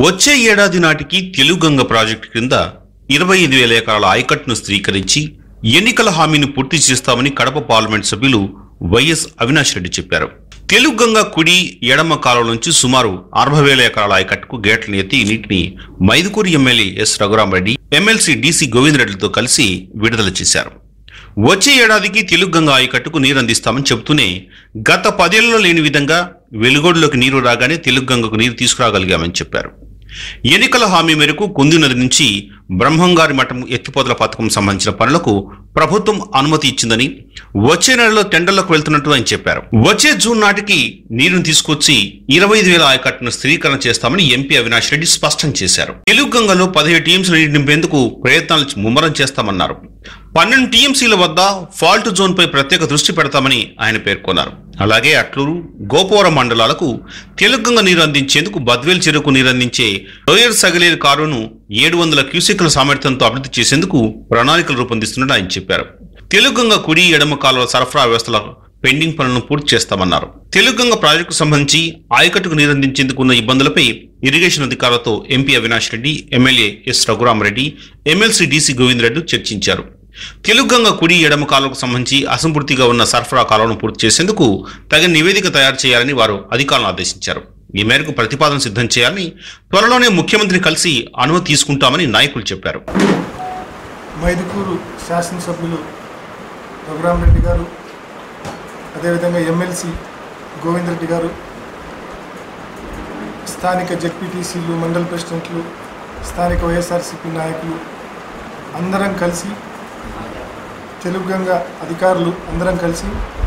వచ్చే ఏడాది నాటికి తెలుగంగ ప్రాజెక్టు కింద ఇరవై ఐదు వేల ఎకరాల ఆయకట్టును స్థిరీకరించి ఎన్నికల హామీని పూర్తి చేస్తామని కడప పార్లమెంట్ సభ్యులు వైఎస్ అవినాష్ రెడ్డి చెప్పారు తెలుగంగ కుడి ఎడమ కాలువ నుంచి సుమారు అరవై వేల ఎకరాల ఆయకట్టుకు గేట్లను ఎత్తి నీటిని Mydukur MLA yes Raghurama Reddy MLC DC గోవిందరెడ్డితో కలిసి విడుదల చేశారు వచ్చే ఏడాదికి తెలుగంగ ఆయకట్టుకు నీరు అందిస్తామని చెబుతూనే గత పదేళ్లలో లేని విధంగా వెలుగోడులోకి నీరు రాగానే తెలుగంగకు నీరు తీసుకురాగలిగామని చెప్పారు ఎన్నికల హామీ మేరకు కుంది నది నుంచి బ్రహ్మంగారి మఠం ఎత్తిపోతల పథకం సంబంధించిన పనులకు ప్రభుత్వం అనుమతి ఇచ్చిందని వచ్చే నెలలో టెండర్లకు వెళ్తున్నట్టు ఆయన చెప్పారు వచ్చే జూన్ నాటికి నీరును తీసుకొచ్చి ఇరవై ఐదు వేల ఆయకట్టును స్థిరీకరణ చేస్తామని ఎంపీ అవినాష్ రెడ్డి స్పష్టం చేశారు తెలుగంగలో పదిహేడు టీమ్స్ నీరు నింపేందుకు ప్రయత్నాలు ముమ్మరం చేస్తామన్నారు పన్నెండు టీఎంసీల వద్ద ఫాల్ట్ జోన్ పై ప్రత్యేక దృష్టి పెడతామని ఆయన పేర్కొన్నారు అలాగే అట్లూరు గోపవరం మండలాలకు తెలుగంగ నీరు అందించేందుకు బద్వేల్ చెరుకు నీరు అందించే లోయర్ సగలేరు కారును ఏడు వందల క్యూసెక్ల సామర్థ్యంతో అభివృద్ధి చేసేందుకు ప్రణాళికలు రూపొందిస్తున్నట్టు ఆయన చెప్పారు తెలుగంగ కుడి ఎడమ కాలువ సరఫరా వ్యవస్థల పెండింగ్ పనులను పూర్తి చేస్తామన్నారు తెలుగంగ ప్రాజెక్టుకు సంబంధించి ఆయకట్టుకు నీరందించేందుకు ఉన్న ఇబ్బందులపై ఇరిగేషన్ అధికారులతో MP Avinash Reddy MLA yes Raghurama Reddy MLC DC Govinda Reddy చర్చించారు తెలుగంగ కుడి ఎడమ కాలువకు సంబంధించి అసంపూర్తిగా ఉన్న సరఫరా కాలువను పూర్తి చేసేందుకు తగిన నివేదిక తయారు చేయాలని వారు అధికారులను ఆదేశించారు ఈ మేరకు ప్రతిపాదన సిద్ధం చేయాలని త్వరలోనే ముఖ్యమంత్రిని కలిసి అనుమతి తీసుకుంటామని నాయకులు చెప్పారు మైదుకూరు శాసనసభ్యులు రఘురామరెడ్డి గారు అదేవిధంగా ఎమ్మెల్సీ గోవిందరెడ్డి గారు స్థానిక జెడ్పీటీసీలు మండల ప్రెసిడెంట్లు స్థానిక వైఎస్ఆర్సీపీ నాయకులు అందరం కలిసి తెలుగు గంగ అధికారులు అందరం కలిసి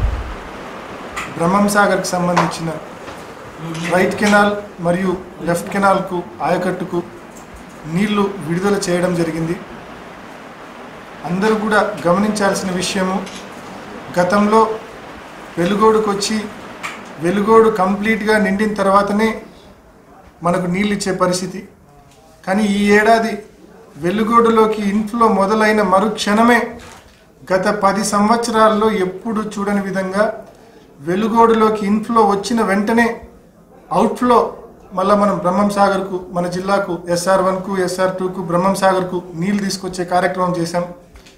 బ్రహ్మం సాగర్కి సంబంధించిన రైట్ కెనాల్ మరియు లెఫ్ట్ కెనాల్కు ఆయకట్టుకు నీళ్లు విడుదల చేయడం జరిగింది అందరూ కూడా గమనించాల్సిన విషయము గతంలో వెలుగోడుకు వచ్చి వెలుగోడు కంప్లీట్గా నిండిన తర్వాతనే మనకు నీళ్ళు ఇచ్చే పరిస్థితి కానీ ఈ ఏడాది వెలుగోడులోకి ఇన్ఫ్లో మొదలైన మరుక్షణమే గత పది సంవత్సరాల్లో ఎప్పుడు చూడని విధంగా వెలుగోడులోకి ఇన్ఫ్లో వచ్చిన వెంటనే అవుట్ఫ్లో మళ్ళీ మనం బ్రహ్మం సాగర్కు మన జిల్లాకు ఎస్ఆర్ వన్కు ఎస్ఆర్ టూకు బ్రహ్మం సాగర్కు నీళ్లు తీసుకొచ్చే కార్యక్రమం చేశాం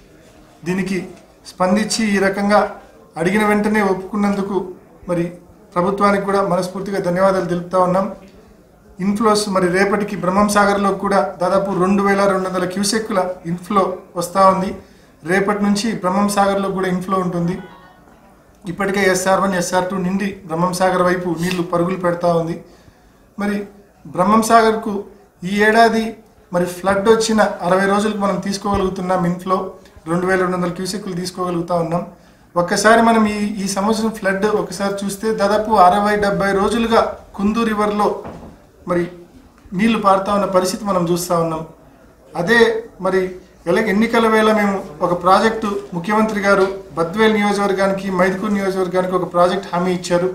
దీనికి స్పందించి ఈ రకంగా అడిగిన వెంటనే ఒప్పుకున్నందుకు మరి ప్రభుత్వానికి కూడా మనస్ఫూర్తిగా ధన్యవాదాలు తెలుపుతా ఉన్నాం ఇన్ఫ్లోస్ మరి రేపటికి బ్రహ్మం సాగర్లో కూడా దాదాపు రెండు వేల రెండు వందల క్యూసెక్కుల ఇన్ఫ్లో వస్తూ ఉంది రేపటి నుంచి బ్రహ్మం సాగర్లో కూడా ఇన్ఫ్లో ఉంటుంది ఇప్పటికే ఎస్ఆర్ వన్ ఎస్ఆర్ టూ నిండి బ్రహ్మం సాగర్ వైపు నీళ్లు పరుగులు పెడతా ఉంది మరి బ్రహ్మం సాగర్కు ఈ ఏడాది మరి ఫ్లడ్ వచ్చిన అరవై రోజులకు మనం తీసుకోగలుగుతున్నాం ఇన్ఫ్లో రెండు వేల రెండు వందల క్యూసెక్లు తీసుకోగలుగుతా ఉన్నాం ఒక్కసారి మనం ఈ ఈ సంవత్సరం ఫ్లడ్ ఒకసారి చూస్తే దాదాపు అరవై డెబ్బై రోజులుగా కుందు రివర్లో మరి నీళ్లు పారుతా ఉన్న పరిస్థితి మనం చూస్తూ ఉన్నాం అదే మరి ఎల ఎన్నికల వేళ మేము ఒక ప్రాజెక్టు ముఖ్యమంత్రి గారు బద్వేల్ నియోజకవర్గానికి మైదుకూరు నియోజకవర్గానికి ఒక ప్రాజెక్ట్ హామీ ఇచ్చారు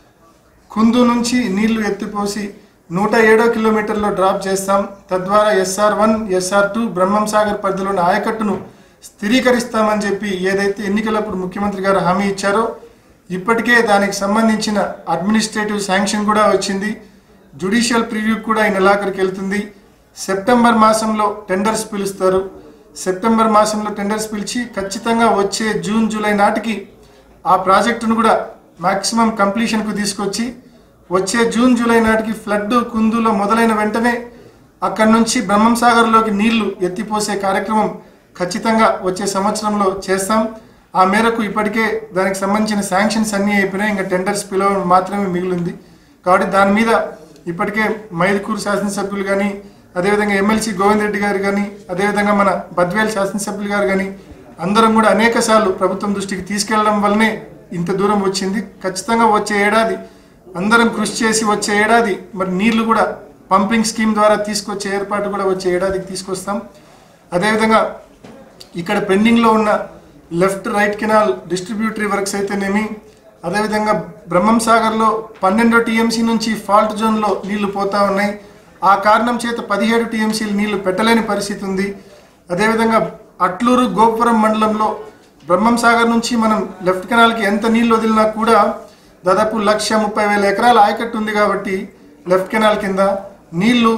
కుందు నుంచి నీళ్లు ఎత్తిపోసి నూట ఏడో కిలోమీటర్లో డ్రాప్ చేస్తాం తద్వారా SR one SR two Brahmam Sagar పరిధిలోని ఆయకట్టును స్థిరీకరిస్తామని చెప్పి ఏదైతే ఎన్నికలప్పుడు ముఖ్యమంత్రి గారు హామీ ఇచ్చారో ఇప్పటికే దానికి సంబంధించిన అడ్మినిస్ట్రేటివ్ శాంక్షన్ కూడా వచ్చింది జుడిషియల్ ప్రివ్యూ కూడా ఈ నెలాఖరికి వెళ్తుంది సెప్టెంబర్ మాసంలో టెండర్స్ పిలుస్తారు సెప్టెంబర్ మాసంలో టెండర్స్ పిలిచి ఖచ్చితంగా వచ్చే జూన్ జూలై నాటికి ఆ ప్రాజెక్టును కూడా మాక్సిమం కంప్లీషన్కు తీసుకొచ్చి వచ్చే జూన్ జూలై నాటికి ఫ్లడ్ కుందులో మొదలైన వెంటనే అక్కడి నుంచి బ్రహ్మం సాగర్లోకి నీళ్లు ఎత్తిపోసే కార్యక్రమం ఖచ్చితంగా వచ్చే సంవత్సరంలో చేస్తాం ఆ మేరకు ఇప్పటికే దానికి సంబంధించిన శాంక్షన్స్ అన్నీ అయిపోయినాయి ఇంకా టెండర్స్ పిలవడం మాత్రమే మిగిలింది కాబట్టి దాని మీద ఇప్పటికే మైదుకూరు శాసనసభ్యులు కానీ అదేవిధంగా ఎమ్మెల్సీ గోవింద్ రెడ్డి గారు కానీ అదేవిధంగా మన బద్వేల్ శాసనసభ్యులు గారు కానీ అందరం కూడా అనేక సార్లు ప్రభుత్వం దృష్టికి తీసుకెళ్లడం వల్లనే ఇంత దూరం వచ్చింది ఖచ్చితంగా వచ్చే ఏడాది అందరం కృషి చేసి వచ్చే ఏడాది మరి నీళ్లు కూడా పంపింగ్ స్కీమ్ ద్వారా తీసుకొచ్చే ఏర్పాటు కూడా వచ్చే ఏడాదికి తీసుకొస్తాం అదేవిధంగా ఇక్కడ పెండింగ్లో ఉన్న left right canal distributary works అయితేనేమి అదేవిధంగా బ్రహ్మం సాగర్లో పన్నెండో టీఎంసీ నుంచి ఫాల్ట్ జోన్లో నీళ్లు పోతా ఉన్నాయి ఆ కారణం చేత పదిహేడు టీఎంసీలు నీళ్లు పెట్టలేని పరిస్థితి ఉంది అదేవిధంగా అట్లూరు గోపురం మండలంలో బ్రహ్మం సాగర్ నుంచి మనం లెఫ్ట్ కెనాల్కి ఎంత నీళ్లు వదిలినా కూడా దాదాపు లక్ష ముప్పై వేల ఎకరాల ఆయకట్టు ఉంది కాబట్టి లెఫ్ట్ కెనాల్ కింద నీళ్లు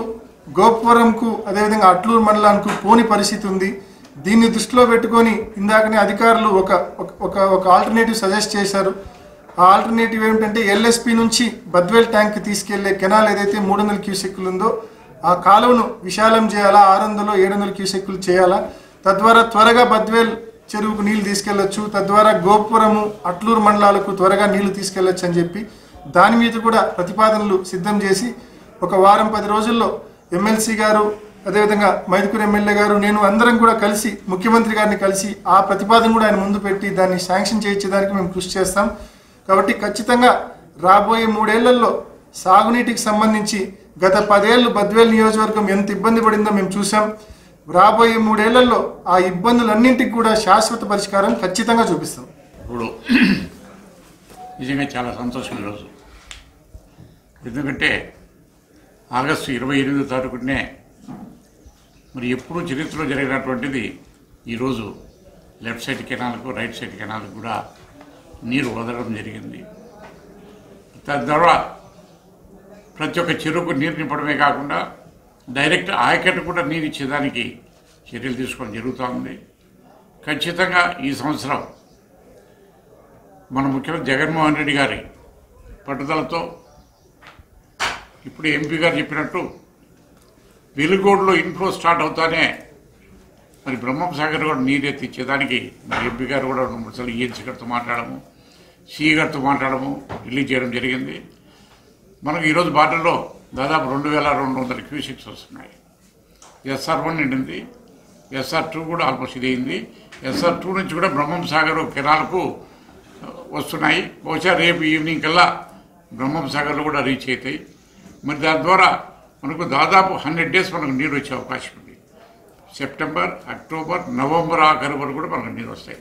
గోపురంకు అదేవిధంగా అట్లూరు మండలానికి పోని పరిస్థితి ఉంది దీన్ని దృష్టిలో పెట్టుకొని ఇందాకనే అధికారులు ఒక ఒక- ఒక ఒక ఆల్టర్నేటివ్ సజెస్ట్ చేశారు ఆ ఆల్టర్నేటివ్ ఏమిటంటే ఎల్ఎస్పి నుంచి బద్వేల్ ట్యాంక్ తీసుకెళ్లే కెనాల్ ఏదైతే మూడు వందల క్యూసెక్కులు ఉందో ఆ కాలువను విశాలం చేయాలా ఆరు వందలు ఏడు వందల క్యూసెక్కులు చేయాలా తద్వారా త్వరగా బద్వేల్ చెరువుకు నీళ్లు తీసుకెళ్లొచ్చు తద్వారా గోపురము అట్లూరు మండలాలకు త్వరగా నీళ్లు తీసుకెళ్లొచ్చు అని చెప్పి దాని మీద కూడా ప్రతిపాదనలు సిద్ధం చేసి ఒక వారం పది రోజుల్లో ఎమ్మెల్సీ గారు అదేవిధంగా మైదుకూరు ఎమ్మెల్యే గారు నేను అందరం కూడా కలిసి ముఖ్యమంత్రి గారిని కలిసి ఆ ప్రతిపాదన కూడా ఆయన ముందు పెట్టి దాన్ని శాంక్షన్ చేయించడానికి మేము కృషి చేస్తాం కాబట్టి ఖచ్చితంగా రాబోయే మూడేళ్లలో సాగునీటికి సంబంధించి గత పదేళ్లు బద్వేల్ నియోజకవర్గం ఎంత ఇబ్బంది పడిందో మేము చూసాం రాబోయే మూడేళ్లలో ఆ ఇబ్బందులన్నింటికి కూడా శాశ్వత పరిష్కారం ఖచ్చితంగా చూపిస్తాం ఇప్పుడు నిజంగా చాలా సంతోషం రోజు ఎందుకంటే ఆగస్టు ఇరవై ఎనిమిదో తారీఖునే మరి ఎప్పుడూ చరిత్రలో జరిగినటువంటిది ఈరోజు లెఫ్ట్ సైడ్ కెనాల్కు రైట్ సైడ్ కెనాల్కు కూడా నీరు వదలడం జరిగింది తద్వారా ప్రతి ఒక్క చెరువుకు నీరు నింపడమే కాకుండా డైరెక్ట్ ఆయకట్టు కూడా నీరు ఇచ్చేదానికి చర్యలు తీసుకోవడం జరుగుతూ ఉంది ఖచ్చితంగా ఈ సంవత్సరం మన ముఖ్యమంత్రి జగన్మోహన్ రెడ్డి గారి పట్టుదలతో ఇప్పుడు ఎంపీ గారు చెప్పినట్టు వెలుగోడులో ఇన్ఫ్లో స్టార్ట్ అవుతానే మరి బ్రహ్మం సాగర్ కూడా నీరు ఎత్తిచ్చేదానికి మరి ఎంపీ గారు కూడా రెండు మూడు సార్లు ఈఎన్సీ గారితో మాట్లాడము సిఈ గారితో మాట్లాడము రిలీజ్ చేయడం జరిగింది మనకు ఈరోజు బాటల్లో దాదాపు రెండు వేల రెండు వందల క్యూసిక్స్ వస్తున్నాయి ఎస్ఆర్ వన్ నిండింది ఎస్ఆర్ టూ కూడా ఆల్మోస్ట్ ఇదైంది ఎస్ఆర్ టూ నుంచి కూడా బ్రహ్మం సాగర్ కెనాల్కు వస్తున్నాయి బహుశా రేపు ఈవినింగ్ కల్లా బ్రహ్మం సాగర్లో కూడా రీచ్ అవుతాయి మరి దాని ద్వారా మనకు దాదాపు హండ్రెడ్ డేస్ మనకు నీరు వచ్చే అవకాశం ఉంది సెప్టెంబర్ అక్టోబర్ నవంబర్ ఆఖరి వరకు కూడా మనకు నీరు వస్తాయి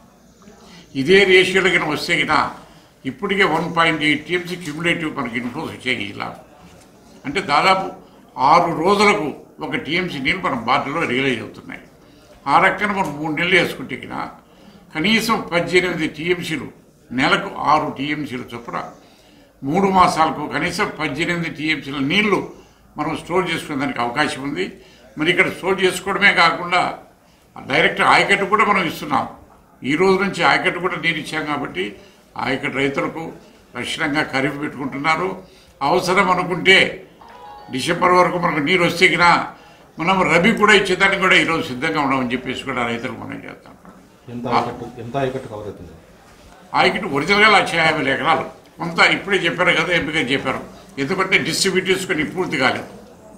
ఇదే రేషియోలో కింద వస్తే కింద ఇప్పటికే one point eight TMC cumulative మనకి ఇన్ఫ్లోస్ వచ్చాయి ఇలా అంటే దాదాపు ఆరు రోజులకు ఒక టీఎంసీ నీళ్ళు మన బాటిల్లో రియలైజ్ అవుతున్నాయి ఆ రకంగా మనం మూడు నెలలు వేసుకుంటే కింద కనీసం పద్దెనిమిది టీఎంసీలు నెలకు ఆరు టీఎంసీలు చొప్పున మూడు మాసాలకు కనీసం పద్దెనిమిది టీఎంసీల నీళ్లు మనం స్టోర్ చేసుకునేదానికి అవకాశం ఉంది మరి ఇక్కడ స్టోర్ చేసుకోవడమే కాకుండా డైరెక్ట్ ఆయకట్టు కూడా మనం ఇస్తున్నాం ఈ రోజు నుంచి ఆయకట్టు కూడా నీరు ఇచ్చాం కాబట్టి ఆయకట్టు రైతులకు లక్షణంగా ఖరీఫ్ పెట్టుకుంటున్నారు అవసరం అనుకుంటే డిసెంబర్ వరకు మనకు నీరు వస్తే కినా మనం రబీ కూడా ఇచ్చేదానికి కూడా ఈరోజు సిద్ధంగా ఉన్నామని చెప్పేసి కూడా రైతులకు మనం చేస్తాం ఎంత ఆయకట్టు ఎంత ఆయకట్టు కవర్ అవుతుంది ఆయకట్టు ఒరిజినల్గా లక్ష యాభై వేల ఎకరాలు కొంత ఇప్పుడే చెప్పారు కదా ఎంపిక చెప్పారు ఎందుకంటే డిస్ట్రిబ్యూటర్స్ కొన్ని పూర్తి కాలేదు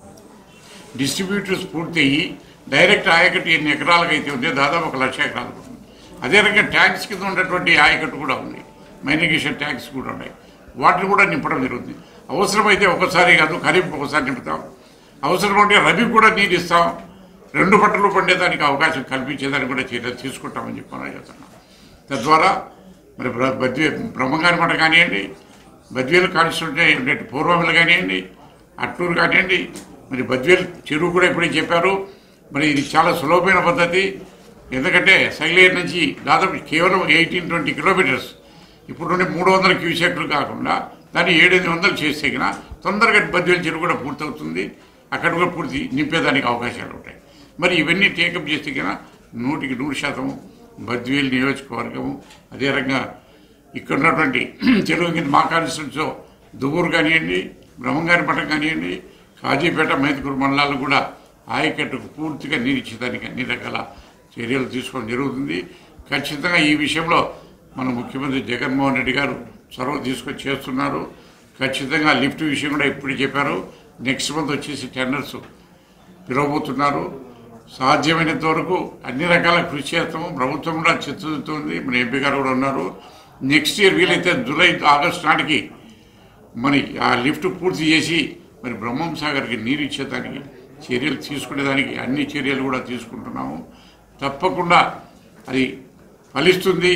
డిస్ట్రిబ్యూటర్స్ పూర్తి అయ్యి డైరెక్ట్ ఆయకట్టు ఎన్ని ఎకరాలకు అయితే ఉందో దాదాపు ఒక లక్ష ఎకరాలకు ఉంది అదే రకంగా ట్యాంక్స్ కింద ఉన్నటువంటి ఆయకట్టు కూడా ఉంది మైనిగేషన్ ట్యాంక్స్ కూడా ఉన్నాయి వాటిని కూడా నింపడం జరుగుతుంది అవసరమైతే ఒకసారి కాదు ఖరీఫ్ ఒకసారి నింపుతాం అవసరం ఉంటే రబీ కూడా నీరు ఇస్తాం రెండు పంటలు పండేదానికి అవకాశం కల్పించేదానికి కూడా చర్యలు తీసుకుంటామని చెప్పి మనం చెప్తున్నాం తద్వారా మరి బ్ర- బద్వే బ్రహ్మంగారి మఠ కానివ్వండి బద్వేలు కాన్స్టిట్యూంట్ ఉండే పూర్వమిలు కానివ్వండి అట్టూరు కానివ్వండి మరి బద్వేలు చెరువు కూడా ఇప్పుడే చెప్పారు మరి ఇది చాలా సులభమైన పద్ధతి ఎందుకంటే సైలేర్ నుంచి దాదాపు కేవలం ఎయిటీన్ ట్వంటీ కిలోమీటర్స్ ఇప్పుడు నుండి మూడు వందల క్యూసెక్లు కాకుండా దాన్ని ఏడెనిమిది వందలు చేస్తే కన్నా తొందరగా బద్వేలు చెరువు కూడా పూర్తవుతుంది అక్కడ కూడా పూర్తి నింపేదానికి అవకాశాలు ఉంటాయి మరి ఇవన్నీ టేకప్ చేస్తే కన్నా నూటికి నూరు శాతం బద్వేలు నియోజకవర్గము అదే రకంగా ఇక్కడ ఉన్నటువంటి తెలుగు కింద మా కాన్స్టిట్యూన్సీలో దువ్వూరు కానివ్వండి బ్రహ్మంగారి మఠం కానివ్వండి కాజీపేట మైదుకూరు మండలాలు కూడా ఆయకట్టుకు పూర్తిగా నీరు ఇచ్చేదానికి అన్ని రకాల చర్యలు తీసుకోవడం జరుగుతుంది ఖచ్చితంగా ఈ విషయంలో మన ముఖ్యమంత్రి జగన్మోహన్ రెడ్డి గారు చొరవ తీసుకొని చేస్తున్నారు ఖచ్చితంగా లిఫ్ట్ విషయం కూడా ఇప్పుడు చెప్పారు నెక్స్ట్ మంత్ వచ్చేసి టెండర్స్ పిలవబోతున్నారు సాధ్యమైనంత వరకు అన్ని రకాల కృషి చేస్తాము ప్రభుత్వం కూడా చిత్తశుద్ధితో మన ఎంపీ గారు కూడా ఉన్నారు నెక్స్ట్ ఇయర్ వీలైతే జూలై ఆగస్టు నాటికి మరి ఆ లిఫ్ట్ పూర్తి చేసి మరి బ్రహ్మం సాగర్కి నీరు ఇచ్చేదానికి చర్యలు తీసుకునేదానికి అన్ని చర్యలు కూడా తీసుకుంటున్నాము తప్పకుండా అది ఫలిస్తుంది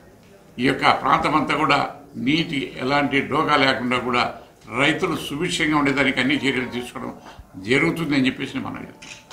ఈ యొక్క ప్రాంతం అంతా కూడా నీటి ఎలాంటి డోకా లేకుండా కూడా రైతులు సుభిక్షంగా ఉండేదానికి అన్ని చర్యలు తీసుకోవడం జరుగుతుంది అని చెప్పేసి మనం చెప్తాం